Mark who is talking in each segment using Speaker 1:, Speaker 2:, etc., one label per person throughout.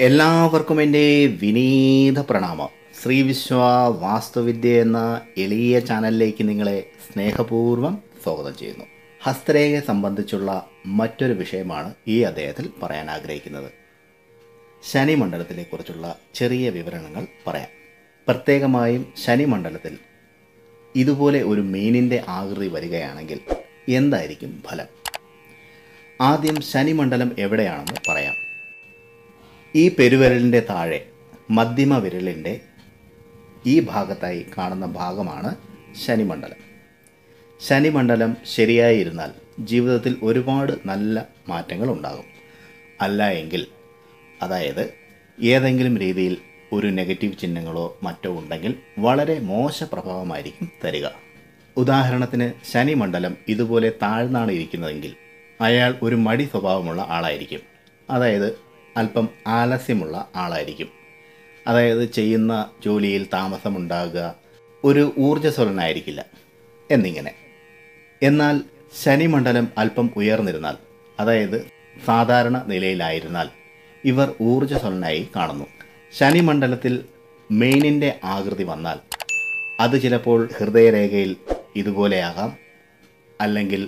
Speaker 1: എല്ലാവർക്കും എൻ്റെ വിനീത പ്രണാമം ശ്രീ വിശ്വ വാസ്തുവിദ്യ എന്ന എളിയ ചാനലിലേക്ക് നിങ്ങളെ സ്നേഹപൂർവ്വം സ്വാഗതം ചെയ്യുന്നു ഹസ്തരേഖയെ സംബന്ധിച്ചുള്ള മറ്റൊരു വിഷയമാണ് ഈ അദ്ദേഹത്തിൽ പറയാൻ ആഗ്രഹിക്കുന്നത് ശനി മണ്ഡലത്തിനെക്കുറിച്ചുള്ള ചെറിയ വിവരണങ്ങൾ പറയാം പ്രത്യേകമായും ശനി മണ്ഡലത്തിൽ ഇതുപോലെ ഒരു മീനിൻ്റെ ആകൃതി വരികയാണെങ്കിൽ എന്തായിരിക്കും ഫലം ആദ്യം ശനി മണ്ഡലം എവിടെയാണെന്ന് പറയാം ഈ പെരുവിരലിൻ്റെ താഴെ മധ്യമ വിരലിൻ്റെ ഈ ഭാഗത്തായി കാണുന്ന ഭാഗമാണ് ശനിമണ്ഡലം ശനിമണ്ഡലം ശരിയായി ഇരുന്നാൽ ജീവിതത്തിൽ ഒരുപാട് നല്ല മാറ്റങ്ങൾ ഉണ്ടാകും അല്ല എങ്കിൽ അതായത് ഏതെങ്കിലും രീതിയിൽ ഒരു നെഗറ്റീവ് ചിഹ്നങ്ങളോ മറ്റോ ഉണ്ടെങ്കിൽ വളരെ മോശ പ്രഭാവമായിരിക്കും തരിക ഉദാഹരണത്തിന് ശനിമണ്ഡലം ഇതുപോലെ താഴ്ന്നാണ് ഇരിക്കുന്നതെങ്കിൽ അയാൾ ഒരു മടി സ്വഭാവമുള്ള ആളായിരിക്കും അതായത് അല്പം ആലസ്യമുള്ള ആളായിരിക്കും അതായത് ചെയ്യുന്ന ജോലിയിൽ താമസമുണ്ടാകുക ഒരു ഊർജ്ജസ്വലനായിരിക്കില്ല എന്നിങ്ങനെ എന്നാൽ ശനിമണ്ഡലം അല്പം ഉയർന്നിരുന്നാൽ അതായത് സാധാരണ നിലയിലായിരുന്നാൽ ഇവർ ഊർജ്ജസ്വലനായി കാണുന്നു ശനിമണ്ഡലത്തിൽ മെയിനിൻ്റെ ആകൃതി വന്നാൽ അത് ചിലപ്പോൾ ഹൃദയരേഖയിൽ ഇതുപോലെയാകാം അല്ലെങ്കിൽ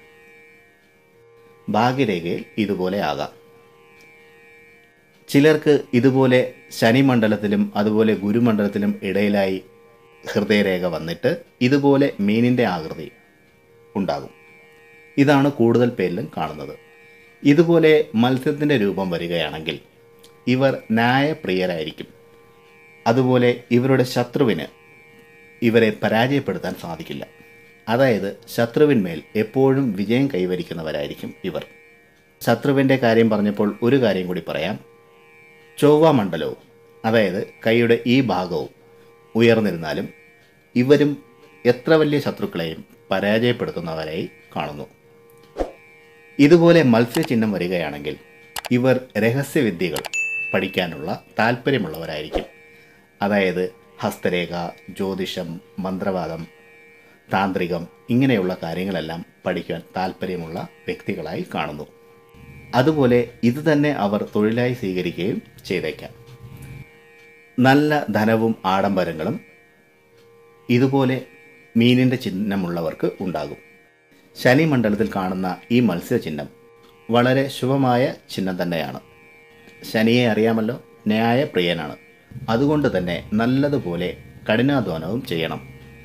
Speaker 1: ഭാഗ്യരേഖയിൽ ഇതുപോലെ ആകാം ചിലർക്ക് ഇതുപോലെ ശനിമണ്ഡലത്തിലും അതുപോലെ ഗുരുമണ്ഡലത്തിലും ഇടയിലായി ഹൃദയരേഖ വന്നിട്ട് ഇതുപോലെ മീനിൻ്റെ ആകൃതി ഉണ്ടാകും ഇതാണ് കൂടുതൽ പേരിലും കാണുന്നത് ഇതുപോലെ മത്സ്യത്തിൻ്റെ രൂപം വരികയാണെങ്കിൽ ഇവർ ന്യായപ്രിയരായിരിക്കും അതുപോലെ ഇവരുടെ ശത്രുവിന് ഇവരെ പരാജയപ്പെടുത്താൻ സാധിക്കില്ല അതായത് ശത്രുവിന്മേൽ എപ്പോഴും വിജയം കൈവരിക്കുന്നവരായിരിക്കും ഇവർ ശത്രുവിൻ്റെ കാര്യം പറഞ്ഞപ്പോൾ ഒരു കാര്യം കൂടി പറയാം ചൊവ്വ മണ്ഡലവും അതായത് കൈയുടെ ഈ ഭാഗവും ഉയർന്നിരുന്നാലും ഇവരും എത്ര വലിയ ശത്രുക്കളെയും പരാജയപ്പെടുത്തുന്നവരായി കാണുന്നു ഇതുപോലെ മത്സ്യചിഹ്നം വരികയാണെങ്കിൽ ഇവർ രഹസ്യവിദ്യകൾ പഠിക്കാനുള്ള താല്പര്യമുള്ളവരായിരിക്കും അതായത് ഹസ്തരേഖ ജ്യോതിഷം മന്ത്രവാദം താന്ത്രികം ഇങ്ങനെയുള്ള കാര്യങ്ങളെല്ലാം പഠിക്കാൻ താല്പര്യമുള്ള വ്യക്തികളായി കാണുന്നു അതുപോലെ ഇത് തന്നെ അവർ തൊഴിലായി സ്വീകരിക്കുകയും ചെയ്തേക്കാം നല്ല ധനവും ആഡംബരങ്ങളും ഇതുപോലെ മീനിൻ്റെ ചിഹ്നമുള്ളവർക്ക് ഉണ്ടാകും ശനി മണ്ഡലത്തിൽ കാണുന്ന ഈ മത്സ്യചിഹ്നം വളരെ ശുഭമായ ചിഹ്നം തന്നെയാണ് ശനിയെ അറിയാമല്ലോ ന്യായപ്രിയനാണ് അതുകൊണ്ട് തന്നെ നല്ലതുപോലെ കഠിനാധ്വാനവും ചെയ്യണം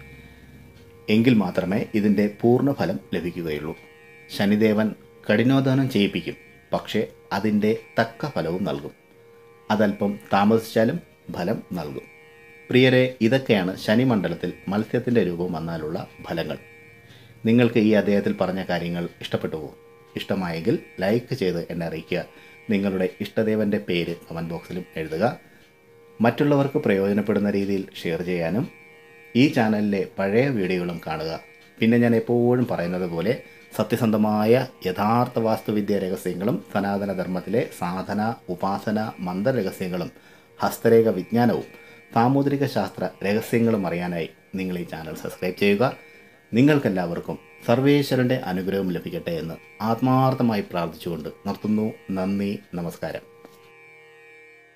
Speaker 1: എങ്കിൽ മാത്രമേ ഇതിൻ്റെ പൂർണ്ണഫലം ലഭിക്കുകയുള്ളൂ ശനിദേവൻ കഠിനാധ്വാനം ചെയ്യിപ്പിക്കും പക്ഷേ അതിൻ്റെ തക്ക ഫലവും നൽകും അതല്പം താമസിച്ചാലും ഫലം നൽകും പ്രിയരെ ഇതൊക്കെയാണ് ശനിമണ്ഡലത്തിൽ മത്സ്യത്തിൻ്റെ രൂപം വന്നാലുള്ള ഫലങ്ങൾ നിങ്ങൾക്ക് ഈ അദ്ദേഹത്തിൽ പറഞ്ഞ കാര്യങ്ങൾ ഇഷ്ടപ്പെട്ടുവോ ഇഷ്ടമായെങ്കിൽ ലൈക്ക് ചെയ്ത് എന്നെ അറിയിക്കുക നിങ്ങളുടെ ഇഷ്ടദേവൻ്റെ പേര് കമൻറ്റ് ബോക്സിലും എഴുതുക മറ്റുള്ളവർക്ക് പ്രയോജനപ്പെടുന്ന രീതിയിൽ ഷെയർ ചെയ്യാനും ഈ ചാനലിലെ പഴയ വീഡിയോകളും കാണുക പിന്നെ ഞാൻ എപ്പോഴും പറയുന്നത് പോലെ സത്യസന്ധമായ യഥാർത്ഥ വാസ്തുവിദ്യ രഹസ്യങ്ങളും സനാതന ധർമ്മത്തിലെ സാധന ഉപാസന മന്ത്രരഹസ്യങ്ങളും ഹസ്തരേഖ വിജ്ഞാനവും സാമുദ്രിക ശാസ്ത്ര രഹസ്യങ്ങളും അറിയാനായി നിങ്ങൾ ഈ ചാനൽ സബ്സ്ക്രൈബ് ചെയ്യുക നിങ്ങൾക്കെല്ലാവർക്കും സർവേശ്വരൻ്റെ അനുഗ്രഹം ലഭിക്കട്ടെ എന്ന് ആത്മാർത്ഥമായി പ്രാർത്ഥിച്ചുകൊണ്ട് നിർത്തുന്നു നന്ദി നമസ്കാരം